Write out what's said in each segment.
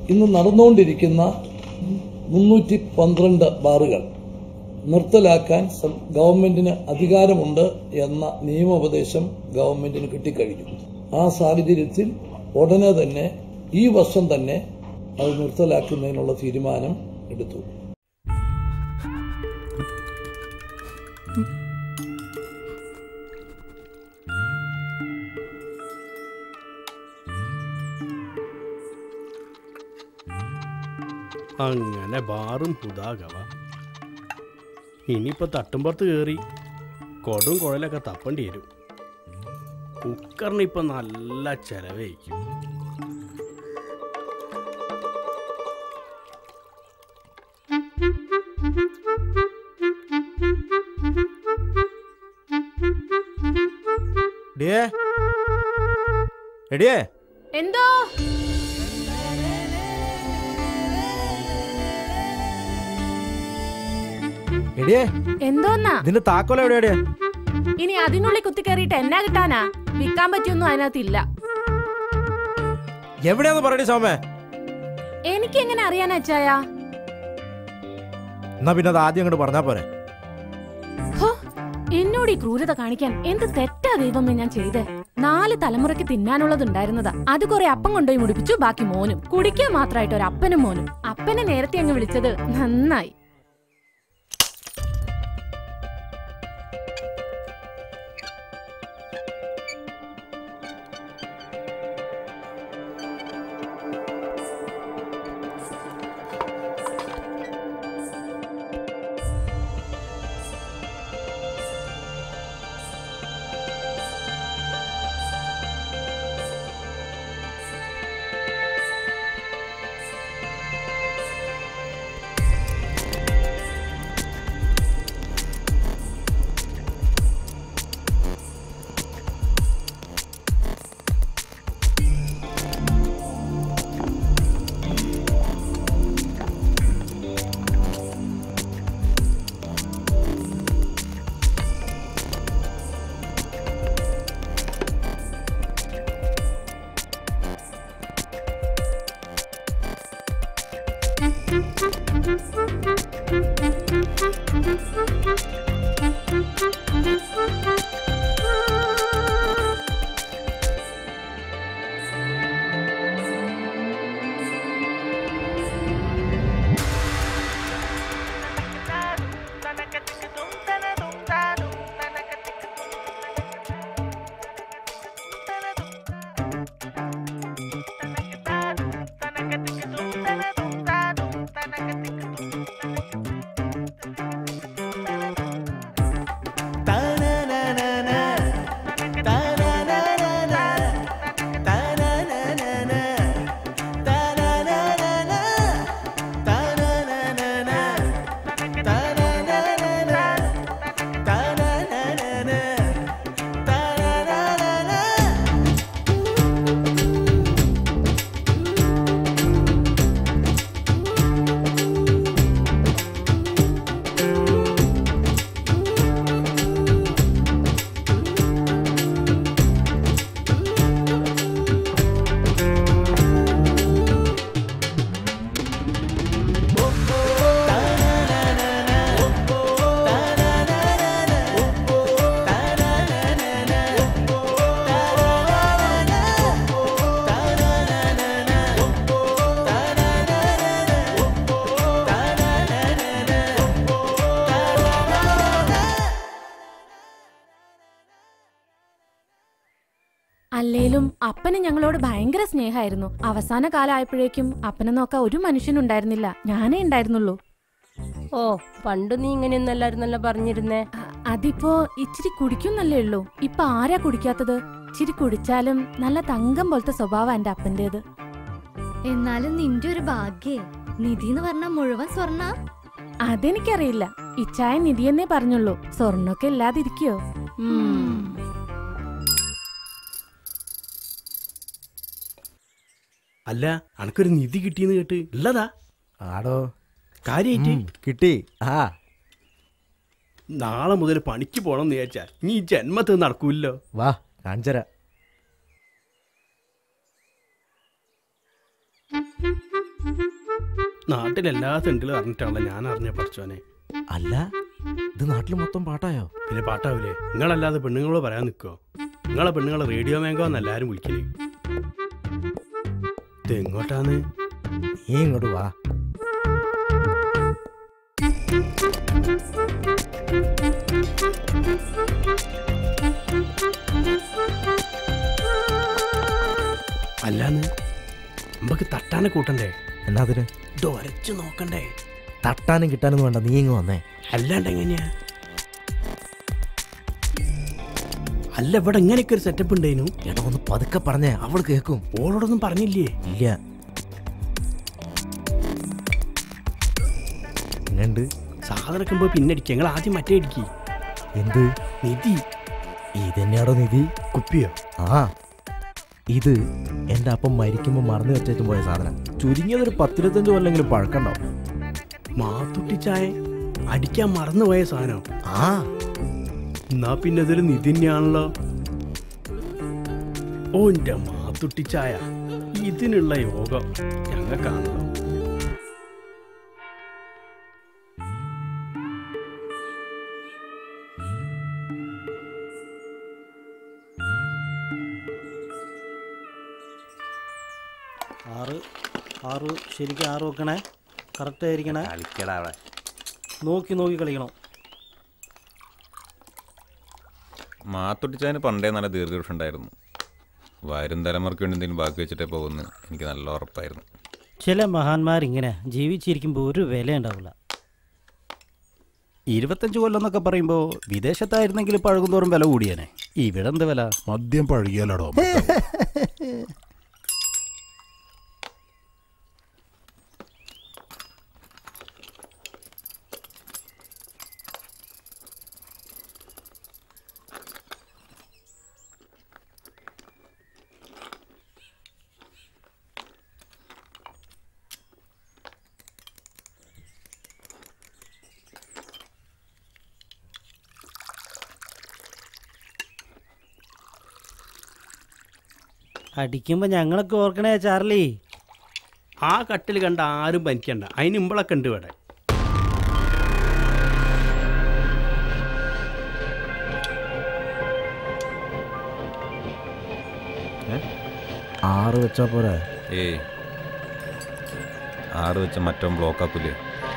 ഇന്ന് നടന്നുകൊണ്ടിരിക്കുന്ന മുന്നൂറ്റി പന്ത്രണ്ട് ബാറുകൾ നിർത്തലാക്കാൻ സം- ഗവൺമെന്റിന് അധികാരമുണ്ട് എന്ന നിയമോപദേശം ഗവൺമെന്റിന് കിട്ടിക്കഴിഞ്ഞു ആ സാഹചര്യത്തിൽ ഉടനെ തന്നെ ഈ വർഷം തന്നെ അത് നിർത്തലാക്കുന്നതിനുള്ള തീരുമാനം എടുത്തു അങ്ങനെ ബാറും ഹുദാഗവ ഇനിയിപ്പോൾ തട്ടുമ്പുറത്ത് കയറി കൊടും കുഴലൊക്കെ തപ്പേണ്ടി വരും കുക്കറിന് ഇപ്പം നല്ല ചെലവായിരിക്കും ഡിയേ എടിയേ എന്തോ എടിയേ എന്തോന്നാ ഇതിന്റെ താക്കോല എവിടെ എടിയേ ഇനി അതിനുള്ളിൽ കുത്തി കയറിയിട്ട് എന്നാ കിട്ടാനാ വിൽക്കാൻ പറ്റിയൊന്നും അതിനകത്തില്ല എവിടെയാന്ന് പറയടി സോമേ എനിക്ക് എങ്ങനെ അറിയാൻ അച്ചായ എന്നാ പിന്നെ അത് ആദ്യം അങ്ങോട്ട് പറഞ്ഞാ പോരെ എന്നോട് ഈ ക്രൂരത കാണിക്കാൻ എന്ത് തെറ്റാ ദൈവമേ ഞാൻ ചെയ്തേ നാല് തലമുറയ്ക്ക് തിന്നാനുള്ളതുണ്ടായിരുന്നതാ അത് കുറെ അപ്പം കൊണ്ടുപോയി മുടിപ്പിച്ചു ബാക്കി മോനും കുടിക്കാൻ മാത്രമായിട്ട് ഒരു അപ്പനും മോനും അപ്പനെ നേരത്തെ അങ്ങ് വിളിച്ചത് നന്നായി അല്ലേലും അപ്പന് ഞങ്ങളോട് ഭയങ്കര സ്നേഹമായിരുന്നു അവസാന കാലമായപ്പോഴേക്കും അപ്പനെ നോക്കാൻ ഒരു മനുഷ്യനുണ്ടായിരുന്നില്ല ഞാനേ ഉണ്ടായിരുന്നുള്ളൂ ഓ പണ്ട് നീ ഇങ്ങനെയൊന്നും അല്ലായിരുന്നല്ലോ പറഞ്ഞിരുന്നേ അ- അതിപ്പോ ഇച്ചിരി കുടിക്കുന്നല്ലേ ഉള്ളൂ ഇപ്പൊ ആരാ കുടിക്കാത്തത് ഇച്ചിരി കുടിച്ചാലും നല്ല തങ്കം പോലത്തെ സ്വഭാവം എന്റെ അപ്പന്റേത് എന്നാലും നിന്റെ ഒരു ഭാഗ്യേ നിധി എന്ന് പറഞ്ഞ മുഴുവൻ സ്വർണ്ണ അതെനിക്കറിയില്ല ഇച്ചായ നിധിയെന്നേ പറഞ്ഞുള്ളൂ സ്വർണ്ണൊക്കെ ഇല്ലാതിരിക്കോ അല്ല അനക്കൊരു നിധി കിട്ടിയെന്ന് കേട്ട് ഉള്ളതാ ആടോ കാര്യായിട്ട് ഉം, കിട്ടി ആ നാളെ മുതൽ പണിക്ക് പോണം എന്ന് വിചാരിച്ചാ നീ ഈ ജന്മത്തിൽ നടക്കൂല്ലോ വാ കാണിച്ചരാ നാട്ടിലെല്ലാ തെണ്ടിലും അറിഞ്ഞിട്ടാണല്ലോ ഞാൻ അറിഞ്ഞ പഠിച്ചോനെ അല്ല ഇത് നാട്ടിൽ മൊത്തം പാട്ടായോ പിന്നെ പാട്ടാവൂലേ നിങ്ങളല്ലാതെ പെണ്ണുങ്ങളോട് പറയാൻ നിൽക്കോ നിങ്ങളെ പെണ്ണുങ്ങളെ റേഡിയോ മേങ്കോ എന്ന് എല്ലാവരും വിളിക്കല് ഇത് എങ്ങോട്ടാന്ന് നീ ഇങ്ങോട്ട് വാ അല്ലാന്ന് നമുക്ക് തട്ടാനെ കൂട്ടണ്ടേ എന്നാ അതിന് ഇത് ഒരച്ചു നോക്കണ്ടേ തട്ടാനും കിട്ടാനും വേണ്ട നീ ഇങ്ങ് വന്നേ അല്ലാണ്ട് എങ്ങനെയാ അല്ല ഇവിടെ ഇങ്ങനെയൊക്കെ ഒരു സെറ്റപ്പ് ഉണ്ടേനു എടാ ഒന്ന് പതുക്കെ പറഞ്ഞേ അവൾ കേക്കും ഓളോടൊന്നും പറഞ്ഞില്ലേ ഇല്ല എങ്ങണ്ട് സാധനമൊക്കെ പോയി പിന്നെ അടിക്കുക നിങ്ങൾ ആദ്യം മറ്റേ അടിക്കി എന്ത് നിധി ഇതന്നെയാടോ നിധി കുപ്പിയോ ആ ഇത് എൻ്റെ അപ്പം മരിക്കുമ്പോൾ മറന്നു വെച്ചേച്ചും പോയ സാധനം ചുരുങ്ങിയതൊരു പത്തിരുപത്തഞ്ച് കൊല്ലെങ്കിലും പഴക്കണ്ടാവും മാത്തുട്ടി ചായ അടിക്കാൻ മറന്നുപോയ സാധനം ആ എന്നാ പിന്നെ ഇതൊരു നിധി തന്നെയാണല്ലോ ഓ എൻ്റെ മാത്തുട്ടി ചായ ഇതിനുള്ള യോഗം ഞങ്ങൾക്കാണല്ലോ ആറ് ആറ് ശരിക്കും ആറ് വെക്കണേ കറക്റ്റ് ആയിരിക്കണേ കളിക്കടാ അവിടെ നോക്കി നോക്കി കളിക്കണം മാത്തൊട്ടിച്ചതിന് പണ്ടേ നല്ല ദീർഘദൃഷ്ടി ഉണ്ടായിരുന്നു വരും തലമുറയ്ക്ക് വേണ്ടി എന്തെങ്കിലും ബാക്കി വെച്ചിട്ടേ പോകുന്നു എനിക്ക് നല്ല ഉറപ്പായിരുന്നു ചില മഹാന്മാരിങ്ങനെ ജീവിച്ചിരിക്കുമ്പോൾ ഒരു വില ഉണ്ടാവില്ല ഇരുപത്തഞ്ച് കൊല്ലം എന്നൊക്കെ പറയുമ്പോൾ വിദേശത്തായിരുന്നെങ്കിൽ പഴകുന്തോറും വില കൂടിയേനെ ഇവിടെ എന്ത് വില മദ്യം പഴകിയാലടോ അടിക്കുമ്പോൾ ഞങ്ങളൊക്കെ ഓർക്കണേ ചാർലി ആ കട്ടിൽ കണ്ട ആരും പനിക്കണ്ട അതിന് ഇമ്പളൊക്കെ ഉണ്ട് ഇവിടെ ആറ് വെച്ചാ പോരെ ഏയ് ആറ് വെച്ച മറ്റോ ബ്ലോക്ക് ആക്കൂലേ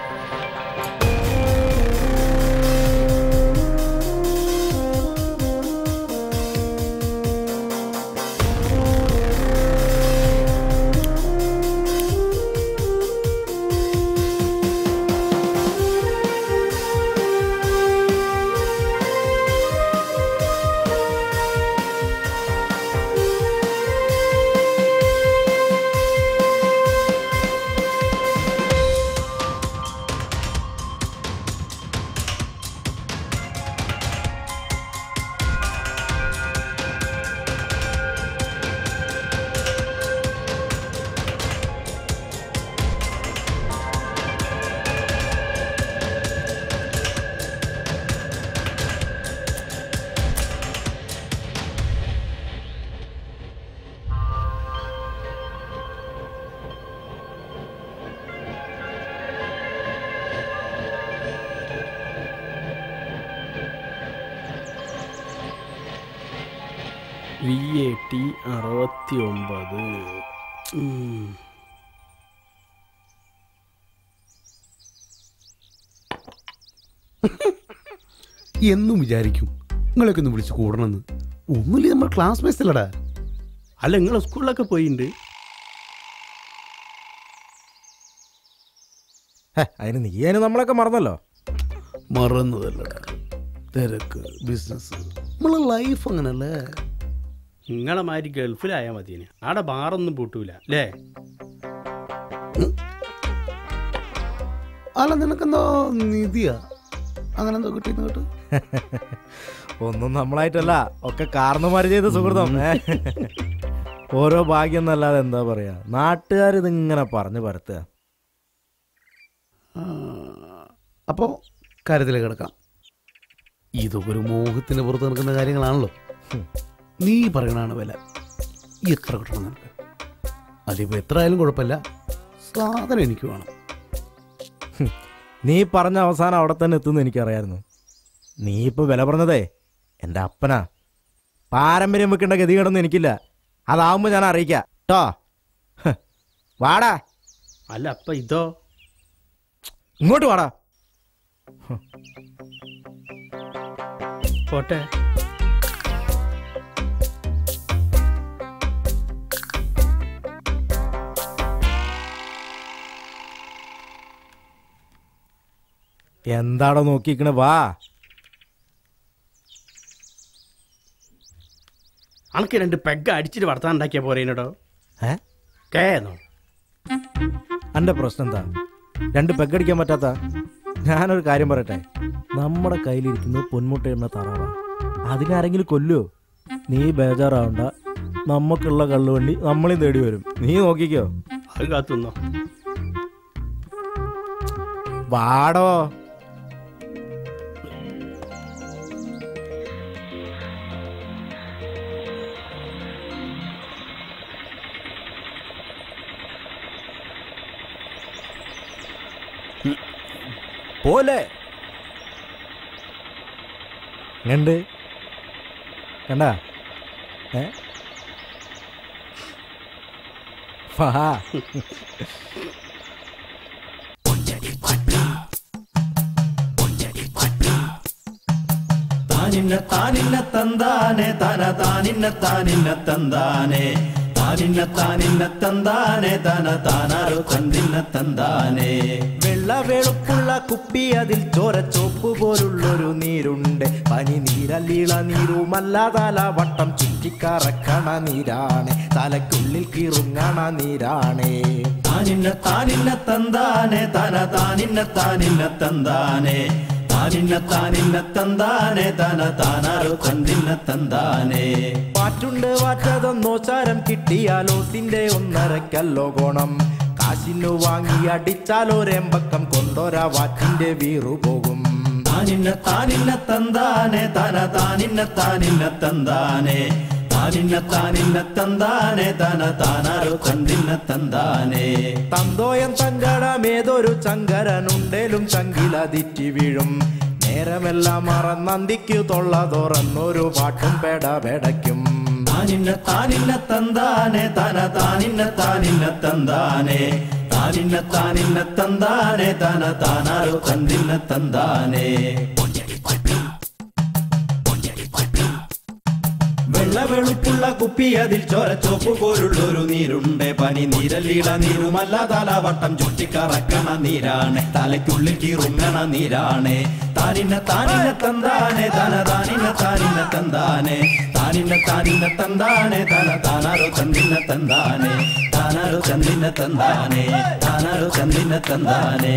വി എ ടി അറുപത്തി ഒമ്പത് ഉം. എന്നും വിചാരിക്കും നിങ്ങളെയൊക്കെ ഒന്ന് വിളിച്ച് കൂടണമെന്ന് ഒന്നുമില്ല നമ്മൾ ക്ലാസ് മേസ്റ്റല്ലടാ അല്ല നിങ്ങൾ സ്കൂളിലൊക്കെ പോയിട്ടുണ്ട് ഹേ, അതിന് നീ അതിന് നമ്മളൊക്കെ മറന്നല്ലോ മറന്നതല്ലടാ തിരക്ക് ബിസിനസ് നമ്മളെ ലൈഫ് അങ്ങനല്ലേ നിങ്ങളെ മാതിരി ഗൾഫിലായാൽ മതിന് ആടെ ബാറൊന്നും പൂട്ടൂല അല്ലേ അല്ല നിനക്കെന്തോ നിധിയാ അങ്ങനെ എന്തോ കിട്ടിയെന്ന് കേട്ടു ഒന്നും നമ്മളായിട്ടല്ല ഒക്കെ കാരണന്മാര് ചെയ്ത സുഹൃതം ഏ. ഓരോ ഭാഗ്യം എന്നല്ലാതെ എന്താ പറയാ നാട്ടുകാർ ഇതിങ്ങനെ പറഞ്ഞു പരത്തുക അപ്പോൾ കാര്യത്തിലേക്ക് കിടക്കാം ഇതൊക്കെ ഒരു മോഹത്തിന് പുറത്ത് നിൽക്കുന്ന കാര്യങ്ങളാണല്ലോ നീ പറയണാണ് വില എത്ര കിട്ടണം നിനക്ക് അതിപ്പോൾ എത്ര ആയാലും കുഴപ്പമില്ല സാധനം എനിക്ക് വേണം നീ പറഞ്ഞ അവസാനം അവിടെ തന്നെ എത്തുമെന്ന് എനിക്കറിയായിരുന്നു നീ ഇപ്പോൾ വില പറഞ്ഞതേ എൻ്റെ അപ്പനാ പാരമ്പര്യം വെക്കേണ്ട ഗതികേടൊന്നും എനിക്കില്ല അതാവുമ്പോൾ ഞാൻ അറിയിക്കാം കേട്ടോ വാടാ അല്ല അപ്പൊ ഇതോ ഇങ്ങോട്ട് വാടാ പോട്ടെ എന്താടോ നോക്കിക്കണേ വാ അനക്ക് രണ്ട് പെഗ് അടിച്ചിട്ട് വർത്താൻ ഉണ്ടാക്കിയ പോരേനടോ ഏ കേന്നോ എൻ്റെ പ്രശ്നം എന്താ രണ്ട് പെഗടിക്കാൻ പറ്റാത്ത ഞാനൊരു കാര്യം പറയട്ടെ നമ്മുടെ കയ്യിലിരിക്കുന്നത് പൊന്മുട്ട എന്ന തറാവ അതിനാരെങ്കിലും കൊല്ലുവോ നീ ബേജാറാവണ്ട നമുക്കുള്ള കള്ളുവണ്ടി നമ്മളെയും തേടി വരും നീ നോക്കിക്കോ അത് കാത്തുന്നോ വാടോ പോലെ എങ്ങണ്ട് കണ്ടാ ഏ വാ താനിന്ന താനിന്ന തന്താനെ തന താനിന്ന താനിന്ന തന്താനെ താനിന്ന താനിന്ന തന്താനെ തന താനാരോ തന്നിന്ന തന്താനെ വെള്ള വെളുപ്പുള്ള കുപ്പി അതിൽ ചോര ചോപ്പ് പോലുള്ളൊരു നീരുണ്ട് പനി നീരല്ലീള നീരുമല്ല തല വട്ടം ചുറ്റിക്കറക്കണ നീരാണ് തലക്കുള്ളിൽ കീറുങ്ങണ നീരാണ് താനിന്ന താനിന്ന തന്താനെ തന താനിന്ന താനിന്ന തന്താനെ താനിന്ന താനിന്ന തന്താനെ തന താനാരോ തന്നിന്ന തന്താനെ വാറ്റുണ്ട് വാറ്റതൊന്നോ ചാരം കിട്ടിയാലോസിന്റെ ഒന്നരക്കല്ലോ ഗുണം കാശിനു വാങ്ങി അടിച്ചാലോ രമ്പക്കം കൊണ്ടോരാ വാറ്റിന്റെ വീറു പോകും താനിന്ന താനിന്ന തന്താനെ തന താനിന്ന താനിന്ന തന്താനെ താനിന്ന താനിന്ന തന്താനെ തന താനാരോ തന്നിന്ന തന്താനെ തന്തോയം തങ്കടമേതൊരു ചങ്കരനുണ്ടേലും ചങ്കിലതിറ്റി വീഴും നേരമെല്ലാം മറന്നന്തിക്കു തൊള്ള തുറന്നൊരു പാട്ടും പെട പെടയ്ക്കും താനിന്ന താനിന്ന തന്താനെ തന താനിന്ന താനിന്ന തന്താനെ താനിന്ന താനിന്ന തന്താനെ തന താനാരോ തന്നിന്ന തന്താനെ വെള്ള വെളുപ്പുള്ള കുപ്പി അതിൽ ചോരച്ചോപ്പ് പോലുള്ളൊരു നീരുണ്ട് പനി നീരല്ലീള നീരുമല്ല തലവട്ടം ചുറ്റിക്കറക്കണ നീരാണ് തലയ്ക്കുള്ളിൽ കീറുങ്ങണ നീരാണ് താനിന്ന താനിന്ന തന്താനെ തന താനിന്ന താനിന്ന തന്താനെ താനിന്ന താനിന്ന തന്താനെ തന താനാരോ തന്നിന്ന തന്താനെ താനാരോ തന്നിന്ന തന്താനെ താനാരോ തന്നിന്ന തന്താനെ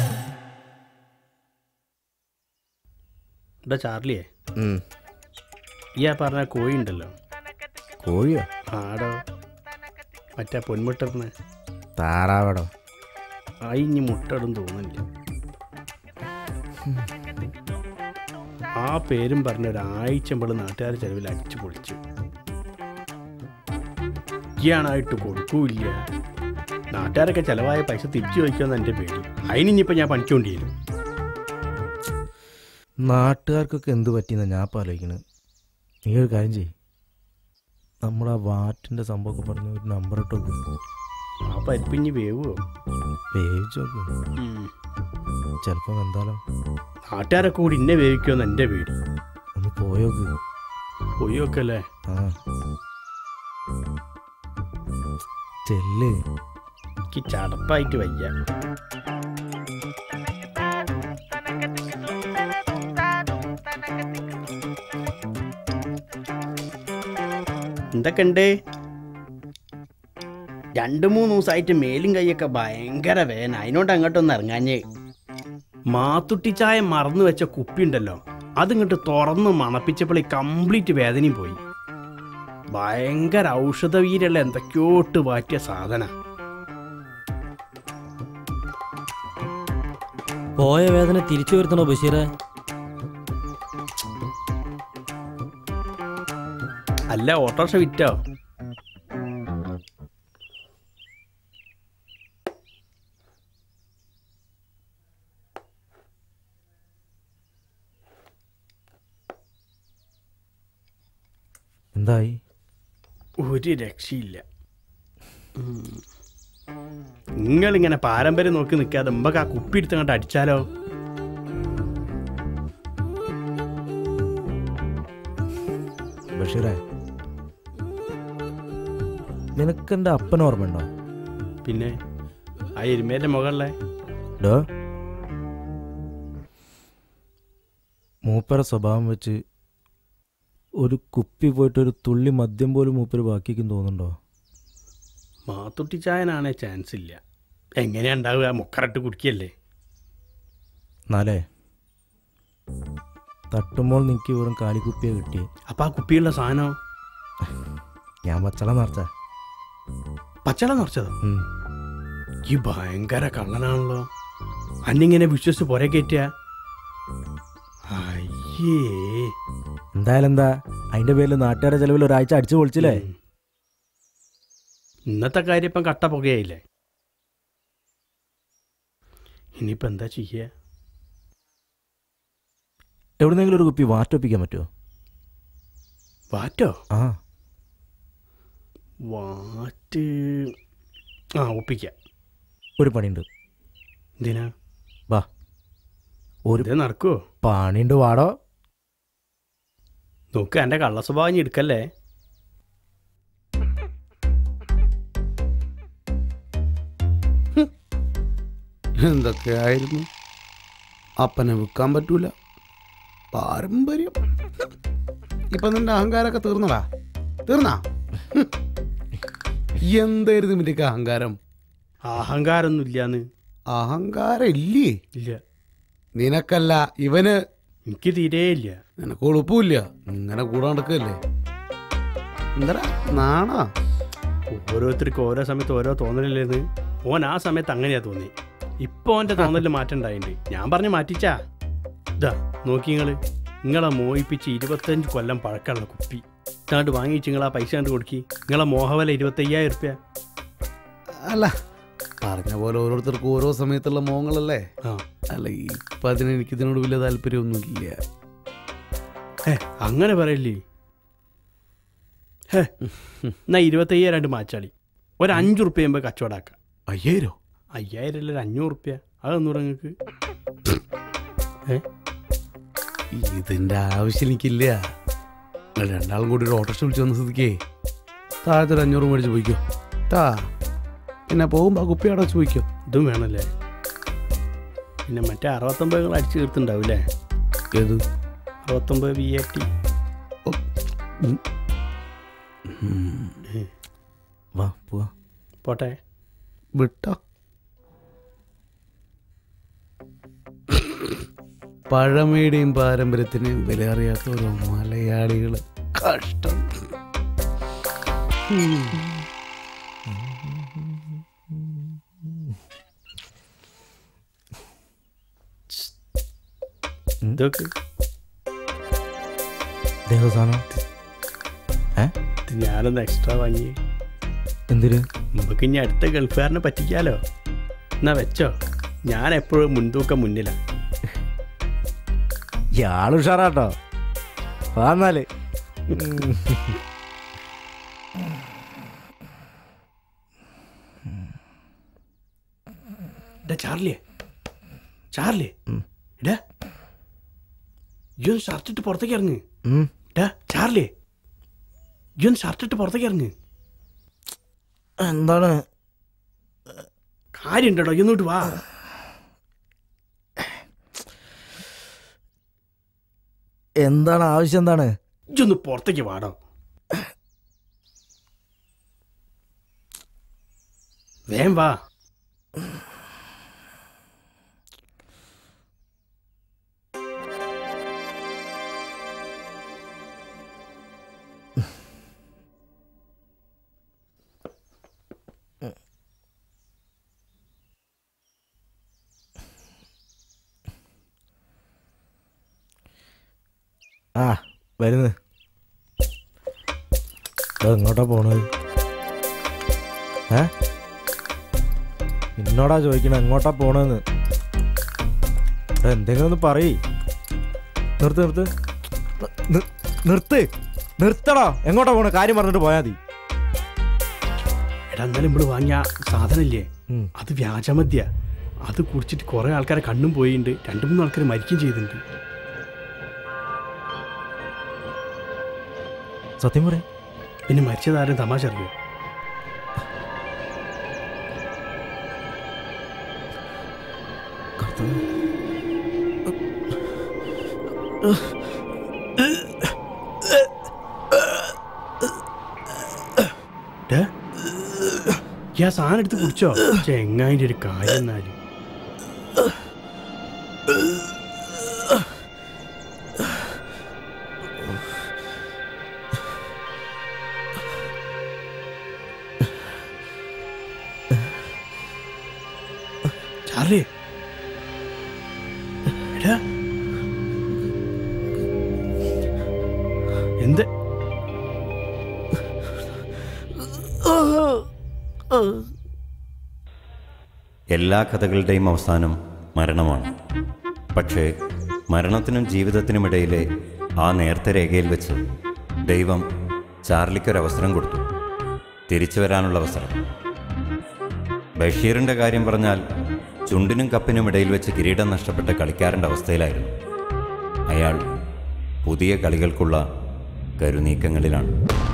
ഇവിടെ ചാർലിയേ ഈ ആ പറഞ്ഞ കോഴി ഉണ്ടല്ലോ കോഴിയോ ആടോ മറ്റേ പൊന്മുട്ടർന്ന് താറാവടോ ആ ഇനി മുട്ടടും തോന്നുന്നില്ല ആ പേരും പറഞ്ഞ ഒരാഴ്ച മുമ്പ് നാട്ടുകാർ ചെലവിൽ അടിച്ചു പൊളിച്ചു ഇയാണായിട്ട് കൊടുക്കൂല്ല നാട്ടുകാരൊക്കെ ചെലവായ പൈസ തിരിച്ചു ചോദിക്കുമെന്ന് എൻ്റെ പേടി അതിനിപ്പോൾ ഞാൻ പണിക്കൊണ്ടി വരും നാട്ടുകാർക്കൊക്കെ എന്ത് പറ്റിയെന്നാ ഞാൻ ഇപ്പം ആലോചിക്കണത് നീ ഒരു കാര്യം ചെയ്യ് നമ്മൾ ആ വാറ്റിൻ്റെ സംഭവമൊക്കെ പറഞ്ഞ ഒരു നമ്പർ ഇട്ട് നോക്ക് ആ പരിപ്പിഞ്ഞ് വേവുമോ വേവിച്ച് നോക്ക് ചിലപ്പോൾ എന്താലോ നാട്ടുകാരൊക്കെ കൂടി ഇന്നെ വേവിക്കുമെന്ന് എൻ്റെ പേടി ഒന്ന് പോയോക്ക് പൊയ്യൊക്കെ അല്ലേ ആ ചെല്ല് എനിക്ക് ചടപ്പായിട്ട് വയ്യ എന്തൊക്കെ ഉണ്ട് രണ്ട് മൂന്ന് ദിവസമായിട്ട് മേലും കൈയൊക്കെ ഭയങ്കര വേന അതിനോട് അങ്ങോട്ടൊന്ന് ഇറങ്ങാഞ്ഞേ മാത്തുട്ടി ചായ മറന്നു വെച്ച കുപ്പി ഉണ്ടല്ലോ അതിങ്ങോട്ട് തുറന്ന് മണപ്പിച്ചപ്പോൾ കംപ്ലീറ്റ് വേദനയും പോയി ഭയങ്കര ഔഷധവീരുള്ള എന്തൊക്കെയോ ഇട്ട് മാറ്റിയ സാധന പോയ വേദന തിരിച്ചു വരുത്തണോ ബഷീറെ അല്ല ഓട്ടോറിക്ഷ വിറ്റോ എന്തായി ഒരു രക്ഷയില്ല നിങ്ങളിങ്ങനെ പാരമ്പര്യം നോക്കി നിൽക്കാതെ മുമ്പൊക്കെ ആ കുപ്പി എടുത്തങ്ങോട്ട് അടിച്ചാലോ ബഷീറേ നിനക്കെൻ്റെ അപ്പൻ ഓർമ്മയുണ്ടോ പിന്നെ ആ എരുമേന്റെ മുകളിലെ ഡോ മൂപ്പര സ്വഭാവം വെച്ച് ഒരു കുപ്പി പോയിട്ട് ഒരു തുള്ളി മദ്യം പോലും മൂപ്പര് ബാക്കിക്കും തോന്നുന്നുണ്ടോ മാത്തുട്ടി ചായനാണേ ചാൻസ് ഇല്ല എങ്ങനെയാ ഉണ്ടാവുക മുക്കറട്ട് കുടിക്കല്ലേ എന്നാലേ തട്ടുമ്പോൾ നിനക്ക് വെറും കാലിക്കുപ്പിയെ കിട്ടി അപ്പൊ ആ കുപ്പിയുള്ള സാധനം ഞാൻ പച്ചള നിറച്ച പച്ചള നിറച്ചതോ ഈ ഭയങ്കര കള്ളനാണല്ലോ അന്നിങ്ങനെ വിശ്വസിച്ച് പുര കയറ്റിയ അയ്യേ എന്തായാലും എന്താ അതിന്റെ പേരിൽ നാട്ടുകാരുടെ ചെലവിൽ ഒരാഴ്ച അടിച്ചു പൊളിച്ചില്ലേ ഇന്നത്തെ കാര്യം ഇപ്പം കട്ട പുകയായില്ലേ ഇനിയിപ്പോൾ എന്താ ചെയ്യുക എവിടുന്നെങ്കിലും ഒരു കുപ്പി വാറ്റൊപ്പിക്കാൻ പറ്റുമോ വാറ്റോ ആ വാറ്റ് ആ ഒപ്പിക്കാം ഒരു പണിയുണ്ട് എന്തിനാ വാ ഒരു ഇത് നടക്കുവോ പണിയുണ്ട് വാടോ നോക്ക് എൻ്റെ കള്ള സ്വഭാവം ഇനി എടുക്കല്ലേ എന്തൊക്കെയായിരുന്നു അപ്പനെ വിൽക്കാൻ പറ്റൂല പാരമ്പര്യം ഇപ്പൊ നിന്റെ അഹങ്കാരമൊക്കെ തീർന്നടാ തീർന്നാ ഹും. എന്തായിരുന്നു ഇതിന്റെയൊക്കെ അഹങ്കാരം അഹങ്കാരമൊന്നും ഇല്ലാന്ന് അഹങ്കാരം ഇല്ലേ ഇല്ല നിനക്കല്ല ഇവന് എനിക്ക് തീരെ ഇല്ല നിനക്ക് എളുപ്പമില്ല ഇങ്ങനെ കൂടെ നടക്കല്ലേ എന്താ നാണാ ഓരോരുത്തർക്ക് ഓരോ സമയത്ത് ഓരോ തോന്നലില്ലേന്ന് ഓൻ ആ സമയത്ത് അങ്ങനെയാ തോന്നി ഇപ്പൊ ഓന്റെ തോന്നലിൽ മാറ്റം ഉണ്ടായിട്ടുണ്ട് ഞാൻ പറഞ്ഞു മാറ്റിച്ചാ ഇതാ നോക്കി നിങ്ങള് നിങ്ങളെ മോഹിപ്പിച്ച് ഇരുപത്തഞ്ച് കൊല്ലം പഴക്കമുള്ള കുപ്പി ഇതാണ്ട് വാങ്ങിച്ച് നിങ്ങൾ ആ പൈസ കണ്ട് കൊടുക്കി നിങ്ങളെ മോഹവല ഇരുപത്തയ്യായിരം റുപ്യ അല്ല പറഞ്ഞ പോലെ ഓരോരുത്തർക്കും ഓരോ സമയത്തുള്ള മോഹങ്ങളല്ലേ അല്ല ഇപ്പൊ അതിന് എനിക്ക് ഇതിനോട് വലിയ താല്പര്യമൊന്നുമില്ല ഏ അങ്ങനെ പറയല്ലേ ഹേ എന്നാ ഇരുപത്തയ്യായിരം രണ്ട് മാച്ചാളി ഒരു അഞ്ചു റുപ്യ ചെയ്യുമ്പോൾ കച്ചവടാക്കാം അയ്യായിരോ അയ്യായിരം അല്ല ഒരു അഞ്ഞൂറ് റുപ്യ അതൊന്നും നിങ്ങൾക്ക് ഏ ഇതിന്റെ ആവശ്യം എനിക്കില്ല നിങ്ങൾ രണ്ടാളും കൂടി ഒരു ഓട്ടോറിക്ഷ വിളിച്ച് വന്ന സ്ഥിതിക്കേ താഴത്തെ ഒരു അഞ്ഞൂറ് മേടിച്ച് പോയിക്കോ താ പിന്നെ പോകുമ്പോ ആ കുപ്പി അടച്ച് പോയിക്കോ ഇതും വേണമല്ലേ പിന്നെ മറ്റേ അറുപത്തൊമ്പത് നിങ്ങൾ അടിച്ചു തീർത്തുണ്ടാവില്ലേ ഏത് അറുപത്തൊമ്പത് വി എ ടി വാ പോവാ പോട്ടെ വിട്ടോ പഴമയുടെയും പാരമ്പര്യത്തിനെയും വില അറിയാത്ത ഓരോ മലയാളികൾ കഷ്ടം ഉം. ഇതൊക്കെ ഇതേതോ സാധനം ഏ ഇത് ഞാനൊന്ന് എക്സ്ട്രാ വാങ്ങി എന്തിന് നമുക്ക് ഇനി അടുത്ത ഗൾഫുകാരനെ പറ്റിക്കാലോ എന്നാ വെച്ചോ ഞാൻ എപ്പോഴും മുൻതൂക്കം മുന്നിലാണ് ഇയാൾ ഉഷാറാട്ടോ വാ എന്നാല് ഡാ ചാർലിയെ ചാർലി ഇടാ ഇയൊന്ന് ഷർട്ട് ഇട്ട് പുറത്തേക്ക് ഇറങ്ങ് ഉം. ഡാ ചാർലി ഇയൊന്ന് ഷർട്ട് ഇട്ട് പുറത്തേക്ക് ഇറങ്ങ് എന്താണ് കാര്യം ഉണ്ടോ ഇന്നോട്ട് വാ എന്താണ് ആവശ്യം എന്താണ് ഇജൊന്ന് പുറത്തേക്ക് വാടോ വേം വാ ആ വരുന്നു ഇത് എങ്ങോട്ടാ പോണത് ഏ എന്നോടാ ചോദിക്കണ എങ്ങോട്ടാ പോണെന്ന് എന്തെങ്കിലും ഒന്ന് പറയ് നിർത്ത് നിർത്ത് നി- നി- നിർത്ത് നിർത്തടോ എങ്ങോട്ടാ പോണ കാര്യം പറഞ്ഞിട്ട് പോയാ മതി എടാ എന്നാലും നമ്മള് വാങ്ങിയ സാധനല്ലേ അത് വ്യാജമദ്യ അത് കുടിച്ചിട്ട് കുറെ ആൾക്കാരെ കണ്ണും പോയിട്ടുണ്ട് രണ്ടു മൂന്ന് ആൾക്കാർ മരിക്കുകയും ചെയ്തിട്ടുണ്ട് സത്യം പറയാം പിന്നെ മരിച്ചതാരും തമാശ അറിയോ ഡേ, ഈ ആ സാധനം എടുത്ത് കുടിച്ചോ ചെങ്ങായിന്റെ ഒരു കാര്യം എന്നാല് ചാർലി എടാ എന്ത് എല്ലാ കഥകളുടെയും അവസാനം മരണമാണ് പക്ഷേ മരണത്തിനും ജീവിതത്തിനുമിടയിലെ ആ നേർത്ത രേഖയിൽ വെച്ച് ദൈവം ചാർലിക്കൊരവസരം കൊടുത്തു തിരിച്ചു വരാനുള്ള അവസരം ബഷീറിൻ്റെ കാര്യം പറഞ്ഞാൽ ചുണ്ടിനും കപ്പിനും ഇടയിൽ വെച്ച് കിരീടം നഷ്ടപ്പെട്ട കളിക്കാരൻ്റെ അവസ്ഥയിലായിരുന്നു അയാൾ പുതിയ കളികൾക്കുള്ള കരുനീക്കങ്ങളിലാണ്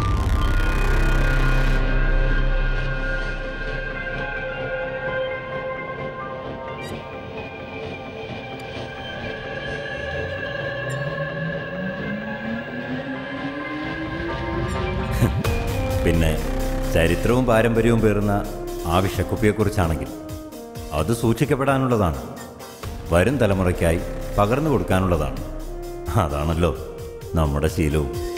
പിന്നെ ചരിത്രവും പാരമ്പര്യവും പേറുന്ന ആ വിഷക്കുപ്പിയെക്കുറിച്ചാണെങ്കിൽ അത് സൂക്ഷിക്കപ്പെടാനുള്ളതാണ് വരും തലമുറയ്ക്കായി പകർന്നു കൊടുക്കാനുള്ളതാണ് അതാണല്ലോ നമ്മുടെ ശീലവും